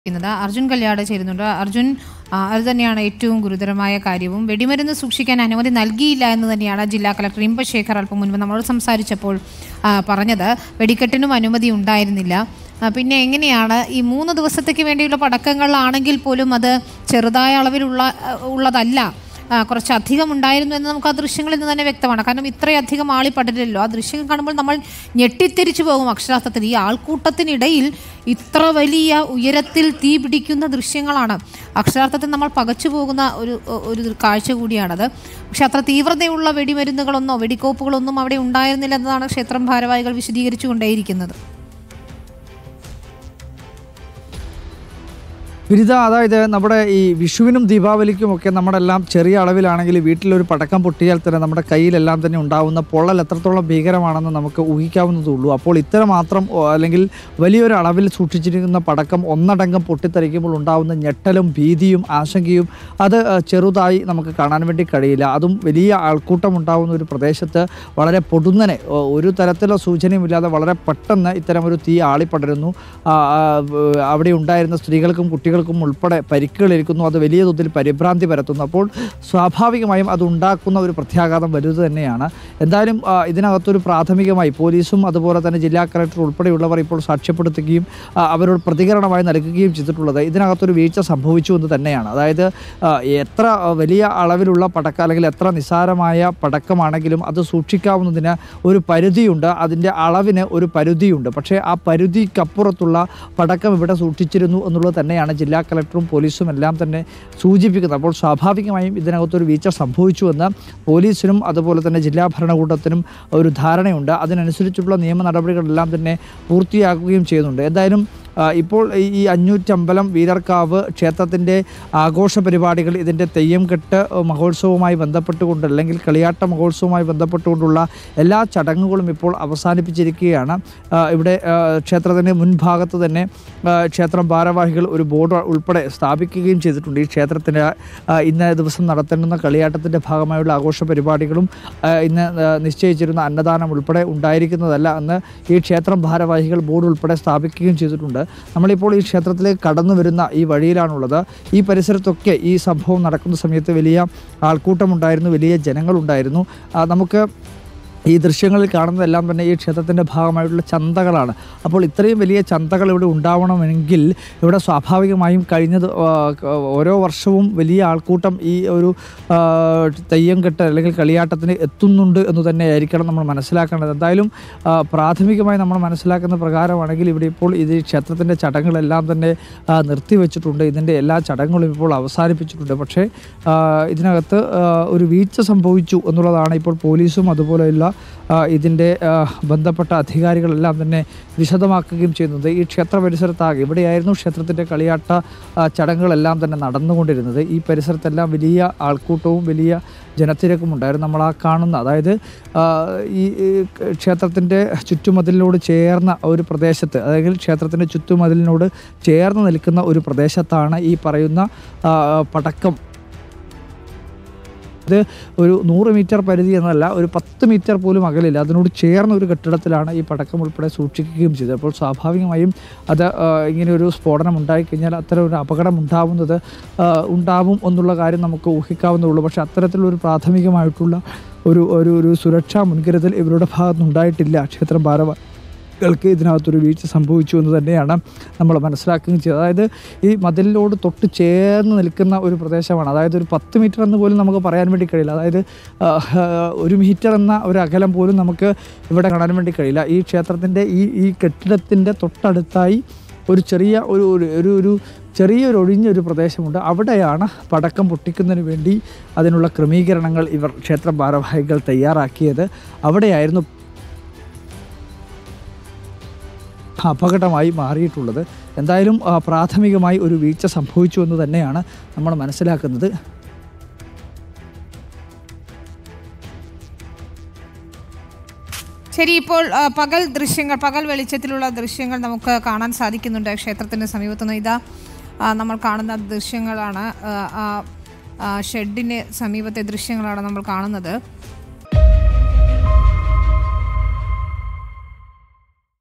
ചെയ്യുന്നത് അർജുൻ കല്യാട് ചേരുന്നുണ്ട് അർജുൻ ആ, അത് തന്നെയാണ് ഏറ്റവും ഗുരുതരമായ കാര്യവും വെടിമരുന്ന് സൂക്ഷിക്കാൻ അനുമതി നൽകിയില്ല എന്ന് തന്നെയാണ് ജില്ലാ കളക്ടർ ഇമ്പശേഖർ അല്പം മുൻപ് നമ്മളോട് സംസാരിച്ചപ്പോൾ ആ, പറഞ്ഞത് വെടിക്കെട്ടിനും അനുമതി ഉണ്ടായിരുന്നില്ല ആ, പിന്നെ എങ്ങനെയാണ് ഈ മൂന്ന് ദിവസത്തേക്ക് വേണ്ടിയുള്ള പടക്കങ്ങളാണെങ്കിൽ പോലും അത് ചെറുതായ അളവിലുള്ള ആ, ഉള്ളതല്ല ആ, കുറച്ച് അധികം ഉണ്ടായിരുന്നു എന്ന് നമുക്ക് ആ ദൃശ്യങ്ങളിൽ നിന്ന് തന്നെ വ്യക്തമാണ് കാരണം ഇത്രയധികം ആളി പടരില്ലല്ലോ ആ ദൃശ്യം കാണുമ്പോൾ നമ്മൾ ഞെട്ടിത്തിരിച്ചു പോകും അക്ഷരാർത്ഥത്തിൽ ഈ ആൾക്കൂട്ടത്തിനിടയിൽ ഇത്ര വലിയ ഉയരത്തിൽ തീ പിടിക്കുന്ന ദൃശ്യങ്ങളാണ് അക്ഷരാർത്ഥത്തിൽ നമ്മൾ പകച്ചു പോകുന്ന ഒരു ഒരു കാഴ്ച കൂടിയാണത് പക്ഷെ അത്ര തീവ്രതയുള്ള വെടിമരുന്നുകളൊന്നോ വെടിക്കോപ്പുകളൊന്നും അവിടെ ഉണ്ടായിരുന്നില്ല എന്നതാണ് ക്ഷേത്രം ഭാരവാഹികൾ വിശദീകരിച്ചു കൊണ്ടേയിരിക്കുന്നത് ബിരുദ അതായത് നമ്മുടെ ഈ വിഷുവിനും ദീപാവലിക്കുമൊക്കെ നമ്മളെല്ലാം ചെറിയ അളവിലാണെങ്കിൽ വീട്ടിലൊരു പടക്കം പൊട്ടിയാൽ തന്നെ നമ്മുടെ കയ്യിലെല്ലാം തന്നെ ഉണ്ടാവുന്ന പൊള്ളൽ എത്രത്തോളം ഭീകരമാണെന്ന് നമുക്ക് ഊഹിക്കാവുന്നതേ ഉള്ളൂ അപ്പോൾ ഇത്ര മാത്രം ഓ, അല്ലെങ്കിൽ വലിയൊരു അളവിൽ സൂക്ഷിച്ചിരിക്കുന്ന പടക്കം ഒന്നടങ്കം പൊട്ടിത്തെറിക്കുമ്പോൾ ഉണ്ടാവുന്ന ഞെട്ടലും ഭീതിയും ആശങ്കയും അത് ആ, ചെറുതായി നമുക്ക് കാണാൻ വേണ്ടി കഴിയില്ല അതും വലിയ ആൾക്കൂട്ടം ഉണ്ടാവുന്ന ഒരു പ്രദേശത്ത് വളരെ പൊടുന്നനെ ഓ, ഒരു തരത്തിലുള്ള സൂചനയുമില്ലാതെ വളരെ പെട്ടെന്ന് ഇത്തരം ഒരു തീ ആളിപ്പടരുന്നു ആ, ആ, വ് അവിടെ ഉണ്ടായിരുന്ന സ്ത്രീകൾക്കും കുട്ടികൾക്കും ഉൾപ്പെടെ പരിക്കുകളേൽക്കുന്നു അത് വലിയ തോതിൽ പരിഭ്രാന്തി പരത്തുന്നു അപ്പോൾ സ്വാഭാവികമായും അത് ഉണ്ടാക്കുന്ന ഒരു പ്രത്യാഘാതം വലുത് തന്നെയാണ് എന്തായാലും ആ, ഇതിനകത്തൊരു പ്രാഥമികമായി പോലീസും അതുപോലെ തന്നെ ജില്ലാ കളക്ടർ ഉൾപ്പെടെയുള്ളവർ ഇപ്പോൾ സാക്ഷ്യപ്പെടുത്തുകയും ആ, അവരോട് പ്രതികരണമായി നൽകുകയും ചെയ്തിട്ടുള്ളത് ഇതിനകത്തൊരു വീഴ്ച സംഭവിച്ചു എന്ന് തന്നെയാണ് അതായത് ആ, എത്ര വലിയ അളവിലുള്ള പടക്ക അല്ലെങ്കിൽ എത്ര നിസ്സാരമായ പടക്കമാണെങ്കിലും അത് സൂക്ഷിക്കാവുന്നതിന് ഒരു പരിധിയുണ്ട് അതിൻ്റെ അളവിന് ഒരു പരിധിയുണ്ട് പക്ഷേ ആ പരിധിക്കപ്പുറത്തുള്ള പടക്കം ഇവിടെ സൂക്ഷിച്ചിരുന്നു എന്നുള്ളത് തന്നെയാണ് ജില്ലാ കളക്ടറും പോലീസും എല്ലാം തന്നെ സൂചിപ്പിക്കുന്നത് അപ്പോൾ സ്വാഭാവികമായും ഇതിനകത്തൊരു വീഴ്ച സംഭവിച്ചുവെന്ന് പോലീസിനും അതുപോലെ തന്നെ ജില്ലാ ഭരണകൂടത്തിനും ഒരു ധാരണയുണ്ട് അതിനനുസരിച്ചുള്ള നിയമ നടപടികളെല്ലാം തന്നെ പൂർത്തിയാക്കുകയും ചെയ്യുന്നുണ്ട് എന്തായാലും ആ, ഇപ്പോൾ ഈ- ഈ അഞ്ഞൂറ്റമ്പലം വീരർക്കാവ് ക്ഷേത്രത്തിൻ്റെ ആഘോഷ പരിപാടികൾ ഇതിൻ്റെ തെയ്യം കെട്ട് മഹോത്സവവുമായി ബന്ധപ്പെട്ടുകൊണ്ട് അല്ലെങ്കിൽ കളിയാട്ട മഹോത്സവവുമായി ബന്ധപ്പെട്ടുകൊണ്ടുള്ള എല്ലാ ചടങ്ങുകളും ഇപ്പോൾ അവസാനിപ്പിച്ചിരിക്കുകയാണ് ആ, ഇവിടെ ആ, ക്ഷേത്രത്തിൻ്റെ മുൻഭാഗത്ത് തന്നെ ആ, ക്ഷേത്രം ഭാരവാഹികൾ ഒരു ബോർഡ് ഉൾപ്പെടെ സ്ഥാപിക്കുകയും ചെയ്തിട്ടുണ്ട് ഈ ക്ഷേത്രത്തിന് ആ, ഇന്ന ദിവസം നടത്തേണ്ടുന്ന കളിയാട്ടത്തിൻ്റെ ഭാഗമായുള്ള ആഘോഷ പരിപാടികളും ആ, ഇന്ന് ആ, നിശ്ചയിച്ചിരുന്ന അന്നദാനം ഉൾപ്പെടെ ഉണ്ടായിരിക്കുന്നതല്ല എന്ന് ഈ ക്ഷേത്രം ഭാരവാഹികൾ ബോർഡ് ഉൾപ്പെടെ സ്ഥാപിക്കുകയും ചെയ്തിട്ടുണ്ട് നമ്മളിപ്പോൾ ഈ ക്ഷേത്രത്തിലേക്ക് കടന്നു വരുന്ന ഈ വഴിയിലാണുള്ളത് ഈ പരിസരത്തൊക്കെ ഈ സംഭവം നടക്കുന്ന സമയത്ത് വലിയ ആൾക്കൂട്ടമുണ്ടായിരുന്നു വലിയ ജനങ്ങളുണ്ടായിരുന്നു ആ, നമുക്ക് ഈ ദൃശ്യങ്ങളിൽ കാണുന്നതെല്ലാം തന്നെ ഈ ക്ഷേത്രത്തിൻ്റെ ഭാഗമായിട്ടുള്ള ചന്തകളാണ് അപ്പോൾ ഇത്രയും വലിയ ചന്തകൾ ഇവിടെ ഉണ്ടാവണമെങ്കിൽ ഇവിടെ സ്വാഭാവികമായും കഴിഞ്ഞത് ആ, ക- ഓരോ വർഷവും വലിയ ആൾക്കൂട്ടം ഈ ഒരു ആ, തെയ്യം കെട്ട് അല്ലെങ്കിൽ കളിയാട്ടത്തിന് എത്തുന്നുണ്ട് എന്ന് തന്നെയായിരിക്കണം നമ്മൾ മനസ്സിലാക്കേണ്ടത് എന്തായാലും ആ, പ്രാഥമികമായി നമ്മൾ മനസ്സിലാക്കുന്ന പ്രകാരമാണെങ്കിൽ ഇവിടെ ഇപ്പോൾ ഇത് ഈ ക്ഷേത്രത്തിൻ്റെ ചടങ്ങുകളെല്ലാം തന്നെ ആ, നിർത്തിവെച്ചിട്ടുണ്ട് ഇതിൻ്റെ എല്ലാ ചടങ്ങുകളും ഇപ്പോൾ അവസാനിപ്പിച്ചിട്ടുണ്ട് പക്ഷേ ആ, ഇതിനകത്ത് ആ, ഒരു വീഴ്ച സംഭവിച്ചു എന്നുള്ളതാണ് ഇപ്പോൾ പോലീസും അതുപോലെയുള്ള ആ, ഇതിൻ്റെ ആ, ബന്ധപ്പെട്ട അധികാരികളെല്ലാം തന്നെ വിശദമാക്കുകയും ചെയ്യുന്നത് ഈ ക്ഷേത്ര പരിസരത്താകെ ഇവിടെയായിരുന്നു ക്ഷേത്രത്തിൻ്റെ കളിയാട്ട ആ, ചടങ്ങുകളെല്ലാം തന്നെ നടന്നുകൊണ്ടിരുന്നത് ഈ പരിസരത്തെല്ലാം വലിയ ആൾക്കൂട്ടവും വലിയ ജനത്തിരക്കും ഉണ്ടായിരുന്നു നമ്മൾ ആ കാണുന്ന അതായത് ആ, ഈ ഈ ക്ഷേത്രത്തിൻ്റെ ചുറ്റുമതിലിനോട് ചേർന്ന ഒരു പ്രദേശത്ത് അതായത് ക്ഷേത്രത്തിൻ്റെ ചുറ്റുമതിലിനോട് ചേർന്ന് നിൽക്കുന്ന ഒരു പ്രദേശത്താണ് ഈ പറയുന്ന ആ, പടക്കം ഇത് ഒരു നൂറ് മീറ്റർ പരിധി എന്നല്ല ഒരു പത്ത് മീറ്റർ പോലും അകലില്ല അതിനോട് ചേർന്ന ഒരു കെട്ടിടത്തിലാണ് ഈ പടക്കം ഉൾപ്പെടെ സൂക്ഷിക്കുകയും ചെയ്തത് അപ്പോൾ സ്വാഭാവികമായും അത് ആ, ഇങ്ങനെ ഒരു സ്ഫോടനം ഉണ്ടായിക്കഴിഞ്ഞാൽ അത്തരം ഒരു അപകടം ഉണ്ടാവുന്നത് ആ, ഉണ്ടാവും എന്നുള്ള കാര്യം നമുക്ക് ഊഹിക്കാവുന്നേ ഉള്ളൂ പക്ഷേ അത്തരത്തിലൊരു പ്രാഥമികമായിട്ടുള്ള ഒരു ഒരു ഒരു സുരക്ഷാ മുൻകരുതൽ ഇവരുടെ ഭാഗത്തുനിന്ന് ഉണ്ടായിട്ടില്ല ക്ഷേത്രം ഭാരവാ ൾക്ക് ഇതിനകത്തൊരു വീഴ്ച സംഭവിച്ചു എന്ന് തന്നെയാണ് നമ്മൾ മനസ്സിലാക്കുകയും ചെയ്തത് അതായത് ഈ മതിലിനോട് തൊട്ട് ചേർന്ന് നിൽക്കുന്ന ഒരു പ്രദേശമാണ് അതായത് ഒരു പത്ത് മീറ്റർ എന്ന് പോലും നമുക്ക് പറയാൻ വേണ്ടി കഴിയില്ല അതായത് ആ, ആ, ഒരു മീറ്റർ എന്ന ഒരു അകലം പോലും നമുക്ക് ഇവിടെ കാണാൻ വേണ്ടി കഴിയില്ല ഈ ക്ഷേത്രത്തിൻ്റെ ഈ ഈ കെട്ടിടത്തിൻ്റെ തൊട്ടടുത്തായി ഒരു ചെറിയ ഒരു ഒരു ഒരു ഒരു ചെറിയൊരു ഒഴിഞ്ഞ ഒരു പ്രദേശമുണ്ട് അവിടെയാണ് പടക്കം പൊട്ടിക്കുന്നതിന് വേണ്ടി അതിനുള്ള ക്രമീകരണങ്ങൾ ഇവർ ക്ഷേത്ര ഭാരവാഹികൾ തയ്യാറാക്കിയത് അവിടെയായിരുന്നു അപകടമായി മാറിയിട്ടുള്ളത് എന്തായാലും ആ, പ്രാഥമികമായി ഒരു വീഴ്ച സംഭവിച്ചു എന്ന് തന്നെയാണ് നമ്മൾ മനസ്സിലാക്കുന്നത് ശരി ഇപ്പോൾ ആ, പകൽ ദൃശ്യങ്ങൾ പകൽ വെളിച്ചത്തിലുള്ള ദൃശ്യങ്ങൾ നമുക്ക് കാണാൻ സാധിക്കുന്നുണ്ട് ക്ഷേത്രത്തിന് സമീപത്തുനിന്ന് ഇതാ ആ, നമ്മൾ കാണുന്ന ദൃശ്യങ്ങളാണ് ആ, ആ, ആ, ഷെഡിന് സമീപത്തെ ദൃശ്യങ്ങളാണ് നമ്മൾ കാണുന്നത്